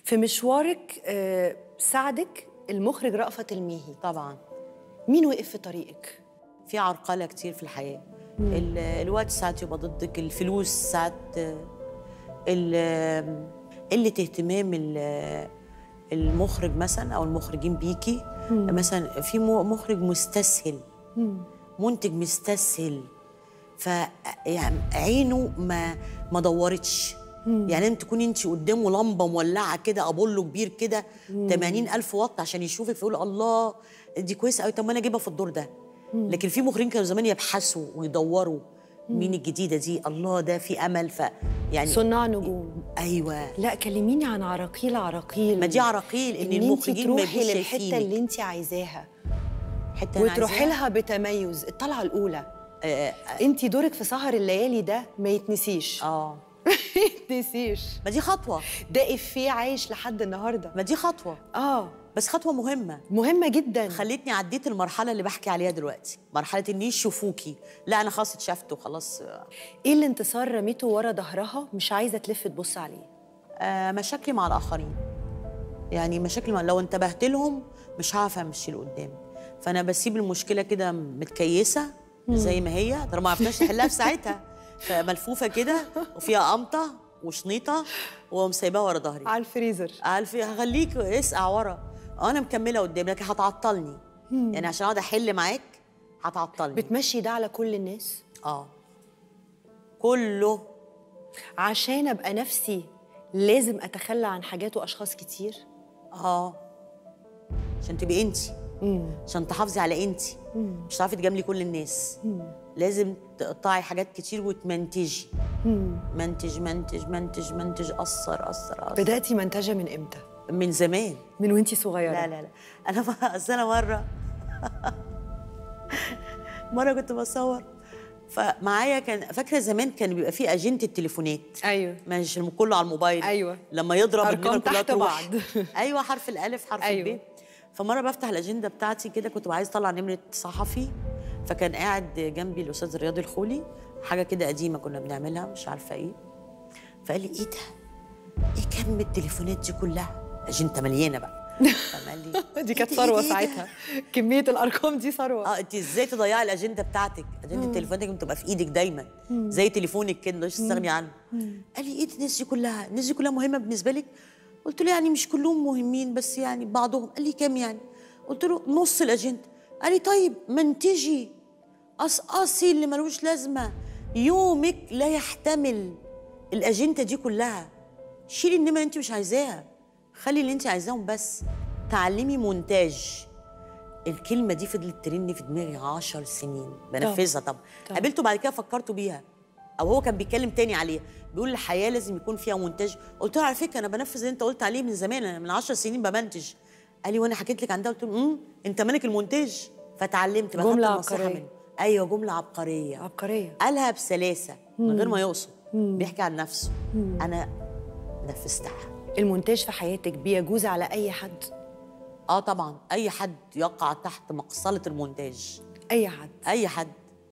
في مشوارك آه، ساعدك المخرج رأفت الميهي طبعا مين وقف في طريقك في عرقله كتير في الحياه ال- الوقت ساعات يبقى ضدك الفلوس ساعات ال- قله اهتمام ال- المخرج مثلا او المخرجين بيكي مثلا في مو- مخرج مستسهل منتج مستسهل ف يعني عينه ما ما دورتش يعني انت تكوني انت قدامه لمبه مولعه كده ابولو كبير كده 80 الف واط عشان يشوفك فيقول الله دي كويسه قوي طب ما انا اجيبها في الدور ده لكن في مخرجين كانوا زمان يبحثوا ويدوروا مين الجديده دي الله ده في امل ف يعني صناع نجوم ايوه لا كلميني عن عراقيل عراقيل ما دي عراقيل ان, ان انت المخرجين ما تروحي يبقوش للحته شايفينك اللي انت عايزاها حته أنا وتروحي عايزاها. لها بتميز الطلعه الاولى اه, انت دورك في سهر الليالي ده ما يتنسيش آه. ما يتنسيش ما دي خطوه ده افيه عايش لحد النهارده ما دي خطوه اه بس خطوه مهمه مهمه جدا خلتني عديت المرحله اللي بحكي عليها دلوقتي مرحله ان يشوفوكي لا انا خلاص اتشافت وخلاص ايه الانتصار رميته ورا ظهرها مش عايزه تلف تبص عليه آه مشاكلي مع الاخرين يعني مشاكلي مع لو انتبهت لهم مش هعرف امشي لقدام فانا بسيب المشكله كده متكيسه زي ما هي طالما ما عرفناش نحلها في ساعتها فملفوفه كده وفيها قمطه وشنيطه ومسيباها ورا ظهري على الفريزر عارف هخليك اسقع ورا انا مكمله قدام لكن هتعطلني يعني عشان اقعد احل معاك هتعطلني بتمشي ده على كل الناس اه كله عشان ابقى نفسي لازم اتخلى عن حاجات واشخاص كتير اه عشان تبقي انت عشان تحافظي على انت مش هتعرفي تجاملي كل الناس لازم تقطعي حاجات كتير وتمنتجي منتج منتج منتج منتج قصر قصر قصر بداتي منتجه من امتى من زمان من وانتي صغيره لا لا لا انا ما- اصل انا مره مره كنت بصور فمعايا كان فاكره زمان كان بيبقى فيه اجنده التليفونات ايوه مش كله على الموبايل أيوة. لما يضرب أرقام النمر كلها تحت تروح. بعض. ايوه حرف الالف حرف أيوة. الب فمره بفتح الاجنده بتاعتي كده كنت عايز اطلع نمره صحفي فكان قاعد جنبي الاستاذ رياض الخولي حاجه كده قديمه كنا بنعملها مش عارفه ايه فقال لي ايه ده؟ ايه كم التليفونات دي كلها؟ اجنده مليانه بقى فقال لي دي كانت إيه ده- إيه ثروه ده- إيه ده؟ ساعتها كميه الارقام دي ثروه اه انت ازاي تضيعي الاجنده بتاعتك اجنده تليفونك بتبقى في ايدك دايما زي تليفونك كده مش تستغني عنه قال لي ايه ده الناس دي كلها الناس دي كلها مهمه بالنسبه لك قلت له يعني مش كلهم مهمين بس يعني بعضهم قال لي كام يعني قلت له نص الاجنده قال لي طيب منتجي قصقصي اللي ملوش لازمه يومك لا يحتمل الاجنده دي كلها شيلي النمره اللي انت مش عايزاها خلي اللي انت عايزاهم بس تعلمي مونتاج الكلمه دي فضلت ترن في دماغي عشر سنين بنفذها طبعا طبعا. قابلته بعد كده فكرت بيها او هو كان بيتكلم تاني عليها بيقول الحياه لازم يكون فيها مونتاج قلت له على فكره انا بنفذ اللي انت قلت عليه من زمان انا من عشر سنين بمنتج قال لي وانا حكيت لك عن ده قلت له امم انت مالك المونتاج فتعلمت بقى جملة خدت النصيحة عبقرية. منه. ايوه جمله عبقريه عبقريه قالها بسلاسه من غير ما يقصد بيحكي عن نفسه انا نفذتها المونتاج في حياتك بيجوز على اي حد اه طبعا اي حد يقع تحت مقصله المونتاج اي حد اي حد